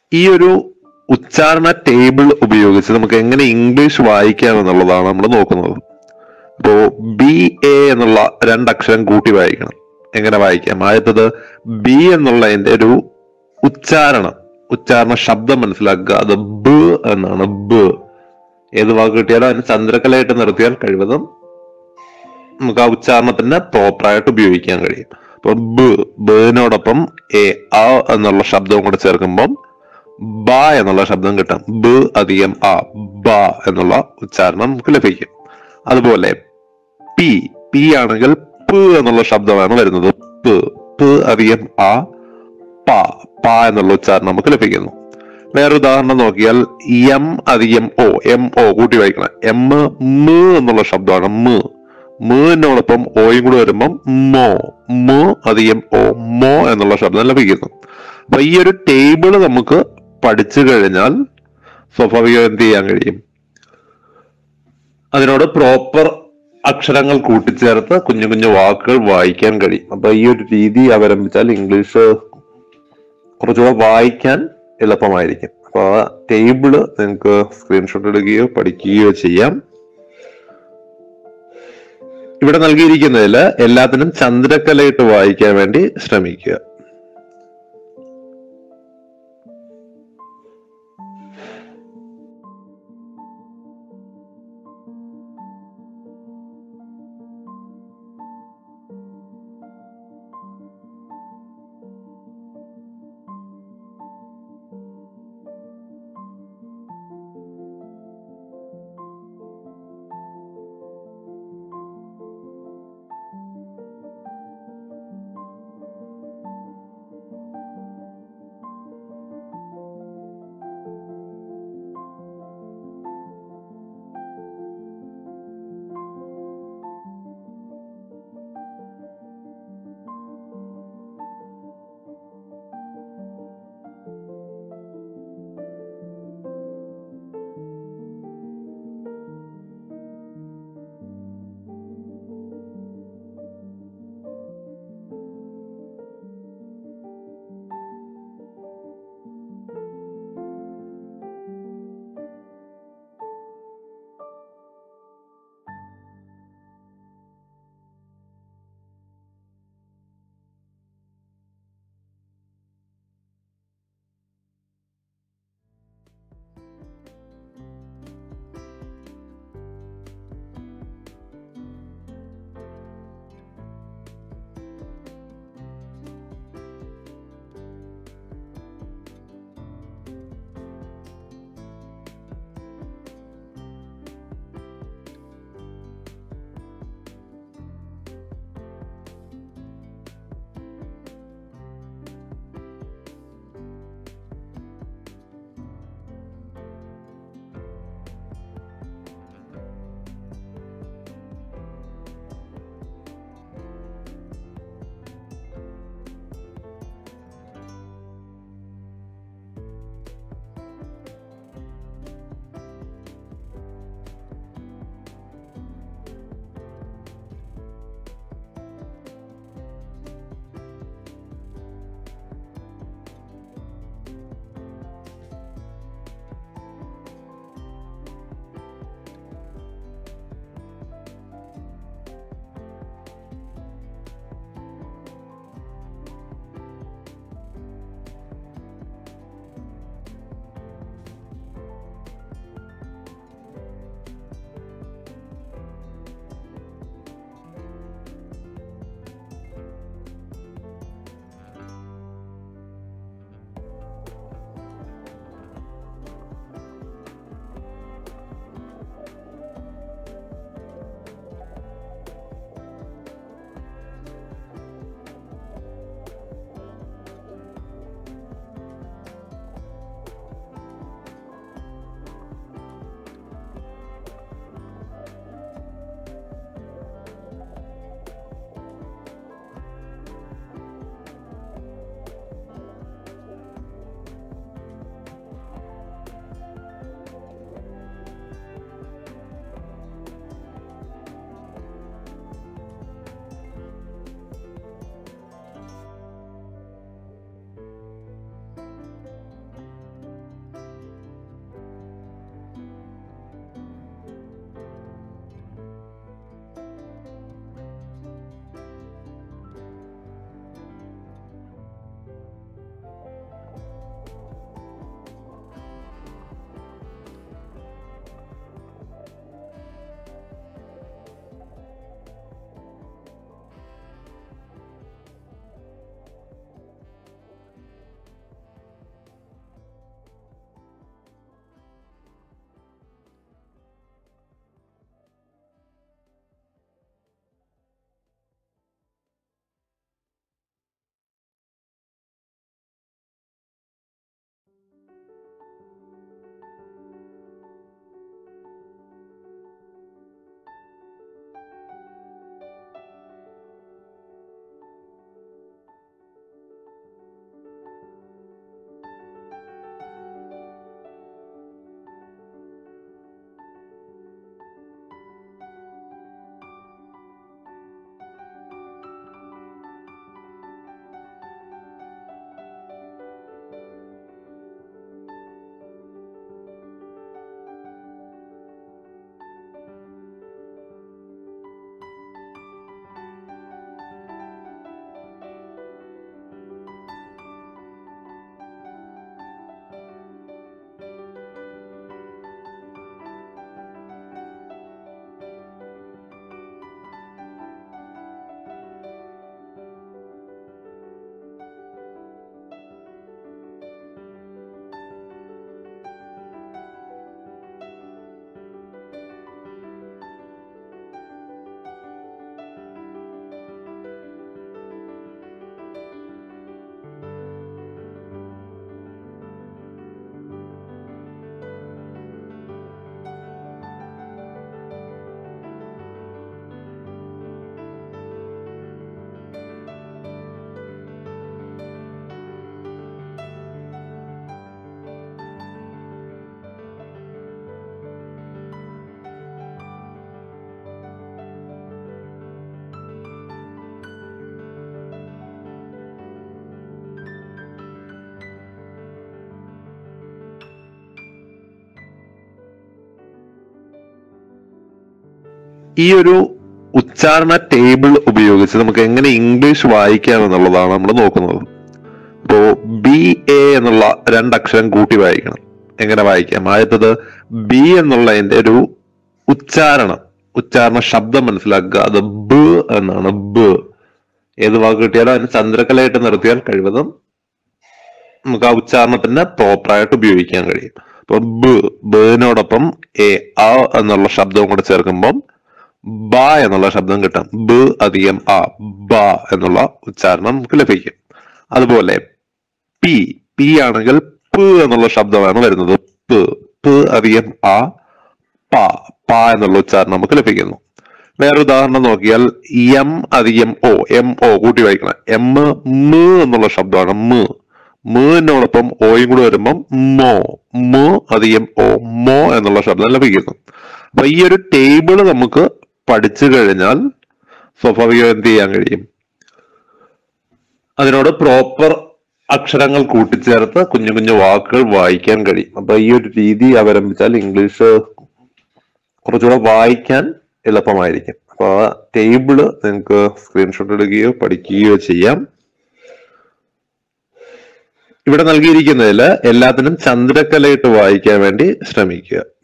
ഈ ഒരു ഉച്ചാരണ ടേബിൾ ഉപയോഗിച്ച് നമുക്ക് എങ്ങനെ ഇംഗ്ലീഷ് വായിക്കാം എന്നുള്ളതാണ് നമ്മൾ നോക്കുന്നത് അപ്പോ ബി എ എന്നുള്ള രണ്ടക്ഷരം കൂട്ടി വായിക്കണം എങ്ങനെ വായിക്കാം ആദ്യത്തത് ബി എന്നുള്ളതിന്റെ ഒരു ഉച്ചാരണം ഉച്ചാരണ ശബ്ദം മനസ്സിലാക്കുക അത് ബ് എന്നാണ് ബ് ഏത് വാക്ക് കിട്ടിയാലും അതിന് ചന്ദ്രക്കലയായിട്ട് നിർത്തിയാൽ കഴിവതും നമുക്ക് ആ ഉച്ചാരണത്തിന് പ്രോപ്പറായിട്ട് ഉപയോഗിക്കാൻ കഴിയും അപ്പൊ ബ് ബിനോടൊപ്പം എ ആ എന്നുള്ള ശബ്ദവും കൂടെ ചേർക്കുമ്പം ബ എന്നുള്ള ശബ്ദം കിട്ടും ബ് അധികം ആ ബ എന്നുള്ള ഉച്ചാരണം നമുക്ക് ലഭിക്കും അതുപോലെ പി പി ആണെങ്കിൽ പ് എന്നുള്ള ശബ്ദമാണ് വരുന്നത് പ് പ് അധികം ആ പ പ എന്നുള്ള ഉച്ചാരണം നമുക്ക് ലഭിക്കുന്നു വേറെ ഉദാഹരണം നോക്കിയാൽ എം അധികം ഒ എം ഒ കൂട്ടി വായിക്കണം എം മ് എന്നുള്ള ശബ്ദമാണ് മ് മിനോടൊപ്പം ഓയും കൂടി വരുമ്പം മോ മ് അധികം ഓ മോ എന്നുള്ള ശബ്ദം ലഭിക്കുന്നു അപ്പൊ ഈ ഒരു ടേബിൾ നമുക്ക് പഠിച്ചു കഴിഞ്ഞാൽ സ്വാഭാവികം എന്ത് ചെയ്യാൻ കഴിയും അതിനോട് പ്രോപ്പർ അക്ഷരങ്ങൾ കൂട്ടിച്ചേർത്ത് കുഞ്ഞു കുഞ്ഞു വാക്കുകൾ വായിക്കാൻ കഴിയും അപ്പൊ ഈ ഒരു രീതി അവലംബിച്ചാൽ ഇംഗ്ലീഷ് കുറച്ചുകൂടെ വായിക്കാൻ എളുപ്പമായിരിക്കും അപ്പൊ ആ ടേബിള് നിങ്ങൾക്ക് സ്ക്രീൻഷോട്ട് എടുക്കുകയോ പഠിക്കുകയോ ചെയ്യാം ഇവിടെ നൽകിയിരിക്കുന്നതിൽ എല്ലാത്തിനും ചന്ദ്രക്കലയിട്ട് വായിക്കാൻ വേണ്ടി ശ്രമിക്കുക ഈ ഒരു ഉച്ചാരണ ടേബിൾ ഉപയോഗിച്ച് നമുക്ക് എങ്ങനെ ഇംഗ്ലീഷ് വായിക്കാം എന്നുള്ളതാണ് നമ്മൾ നോക്കുന്നത് ഇപ്പോ ബി എ എന്നുള്ള രണ്ടക്ഷരം കൂട്ടി വായിക്കണം എങ്ങനെ വായിക്കാം ആദ്യത്തത് ബി എന്നുള്ളതിന്റെ ഒരു ഉച്ചാരണം ഉച്ചാരണ ശബ്ദം മനസ്സിലാക്കുക അത് ബ് എന്നാണ് ബ് ഏത് വാക്ക് കിട്ടിയാലും അതിന് ചന്ദ്രക്കലയായിട്ട് നിർത്തിയാൽ കഴിവതും നമുക്ക് ആ ഉച്ചാരണത്തിന് പ്രോപ്പറായിട്ട് ഉപയോഗിക്കാൻ കഴിയും അപ്പൊ ബ് ബിനോടൊപ്പം എ ആ എന്നുള്ള ശബ്ദവും കൂടെ ചേർക്കുമ്പം ബ എന്നുള്ള ശബ്ദം കിട്ടും ബ് അധികം ആ ബ എന്നുള്ള ഉച്ചാരണം നമുക്ക് ലഭിക്കും അതുപോലെ പി പി ആണെങ്കിൽ പ് എന്നുള്ള ശബ്ദമാണ് വരുന്നത് പ് പ് അധികം ആ പ പ എന്നുള്ള ഉച്ചാരണം നമുക്ക് ലഭിക്കുന്നു വേറെ ഉദാഹരണം നോക്കിയാൽ എം അധികം ഒ എം ഒ കൂട്ടി വായിക്കണം എം മ് എന്നുള്ള ശബ്ദമാണ് മ് മൂന്നോടൊപ്പം ഓയും കൂടെ വരുമ്പം മോ മോ അധികം ഓ മോ എന്നുള്ള ശബ്ദം ലഭിക്കുന്നു അപ്പൊ ഈ ഒരു ടേബിൾ നമുക്ക് പഠിച്ചു കഴിഞ്ഞാൽ സ്വാഭാവികം എന്ത് ചെയ്യാൻ കഴിയും അതിനോട് പ്രോപ്പർ അക്ഷരങ്ങൾ കൂട്ടിച്ചേർത്ത് കുഞ്ഞു കുഞ്ഞു വാക്കുകൾ വായിക്കാൻ കഴിയും അപ്പൊ ഈ ഒരു രീതി അവലംബിച്ചാൽ ഇംഗ്ലീഷ് കുറച്ചുകൂടെ വായിക്കാൻ എളുപ്പമായിരിക്കും അപ്പൊ ആ ടേബിള് നിങ്ങൾക്ക് സ്ക്രീൻഷോട്ട് എടുക്കുകയോ പഠിക്കുകയോ ചെയ്യാം ഇവിടെ നൽകിയിരിക്കുന്നതിൽ എല്ലാത്തിനും ചന്ദ്രക്കലയിട്ട് വായിക്കാൻ വേണ്ടി ശ്രമിക്കുക